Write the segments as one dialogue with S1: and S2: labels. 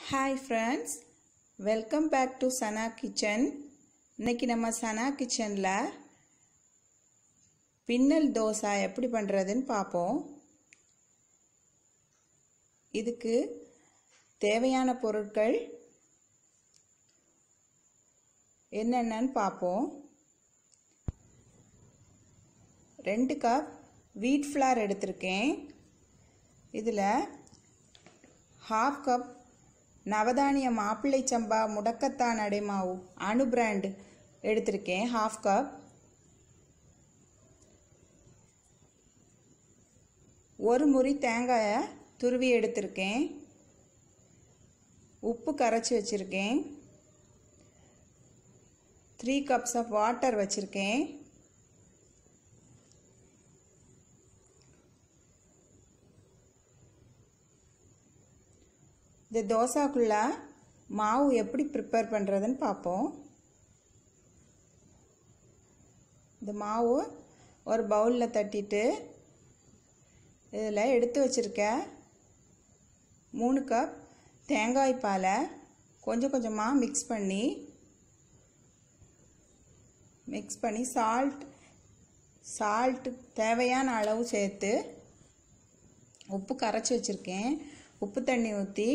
S1: hi friends welcome back to Sana kitchen இன்னைக்கு நம்ம சனா கிச்சனில் பின்னல் தோசை எப்படி பண்ணுறதுன்னு பார்ப்போம் இதுக்கு தேவையான பொருட்கள் என்னென்னன்னு பார்ப்போம் ரெண்டு கப் வீட் ஃப்ளார் எடுத்திருக்கேன் இதில் ஹாஃப் கப் நவதானிய மாப்பிள்ளை சம்பா முடக்கத்தான் அடைமாவு அணு பிராண்ட் எடுத்திருக்கேன் ஹாஃப் கப் ஒரு முறி தேங்காயை துருவி எடுத்திருக்கேன் உப்பு கரைச்சி வச்சுருக்கேன் த்ரீ கப்ஸ் ஆஃப் வாட்டர் வச்சுருக்கேன் இந்த தோசாக்குள்ள மாவு எப்படி ப்ரிப்பேர் பண்ணுறதுன்னு பார்ப்போம் இந்த மாவு ஒரு பவுலில் தட்டிட்டு இதில் எடுத்து வச்சுருக்க மூணு கப் தேங்காய் பாலை கொஞ்சம் கொஞ்சமாக மிக்ஸ் பண்ணி மிக்ஸ் பண்ணி சால்ட் சால்ட்டு தேவையான அளவு சேர்த்து உப்பு கரைச்சி வச்சுருக்கேன் உப்பு தண்ணி ஊற்றி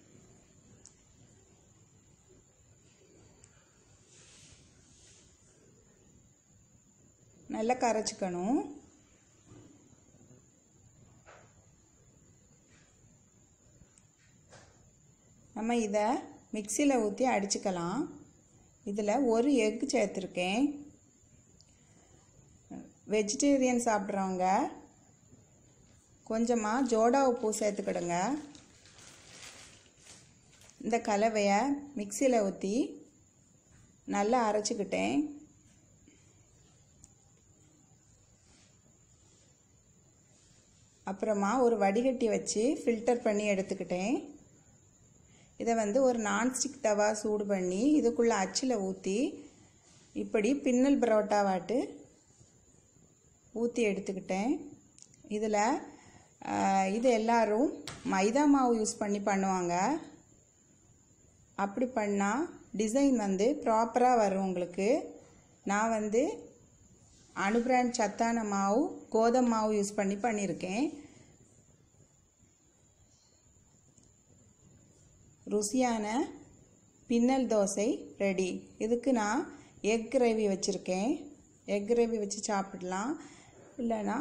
S1: நல்லா கரைச்சிக்கணும் நம்ம இதை மிக்சியில் ஊற்றி அடிச்சுக்கலாம் இதில் ஒரு எக் சேர்த்துருக்கேன் வெஜிடேரியன் சாப்பிட்றவங்க கொஞ்சமாக ஜோடா உப்பு சேர்த்துக்கிடுங்க இந்த கலவையை மிக்சியில் ஊற்றி நல்லா அரைச்சிக்கிட்டேன் அப்புறமா ஒரு வடிகட்டி வச்சு ஃபில்டர் பண்ணி எடுத்துக்கிட்டேன் இதை வந்து ஒரு நான்ஸ்டிக் தவா சூடு பண்ணி இதுக்குள்ளே அச்சில் ஊற்றி இப்படி பின்னல் பரோட்டா வாட்டு ஊற்றி எடுத்துக்கிட்டேன் இதில் இது எல்லாரும் மைதா மாவு யூஸ் பண்ணி பண்ணுவாங்க அப்படி பண்ணால் டிசைன் வந்து ப்ராப்பராக வரும் உங்களுக்கு நான் வந்து அணுபிராண்ட் சத்தான மாவு கோதம் மாவு யூஸ் பண்ணி பண்ணியிருக்கேன் ருசியான பின்னல் தோசை ரெடி இதுக்கு நான் எக் கிரேவி வச்சுருக்கேன் எக் கிரேவி வச்சு சாப்பிடலாம் இல்லைன்னா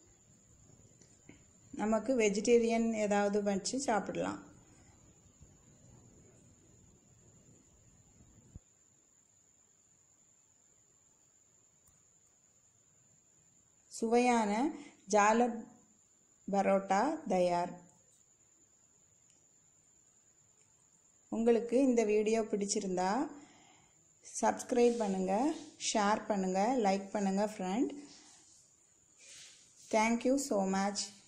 S1: நமக்கு வெஜிடேரியன் ஏதாவது வச்சு சாப்பிடலாம் சுவையான ஜால பரோட்டா தயார் உங்களுக்கு இந்த வீடியோ பிடிச்சிருந்தா சப்ஸ்கிரைப் பண்ணுங்கள் ஷேர் பண்ணுங்கள் லைக் பண்ணுங்கள் ஃப்ரெண்ட் தேங்க்யூ ஸோ மச்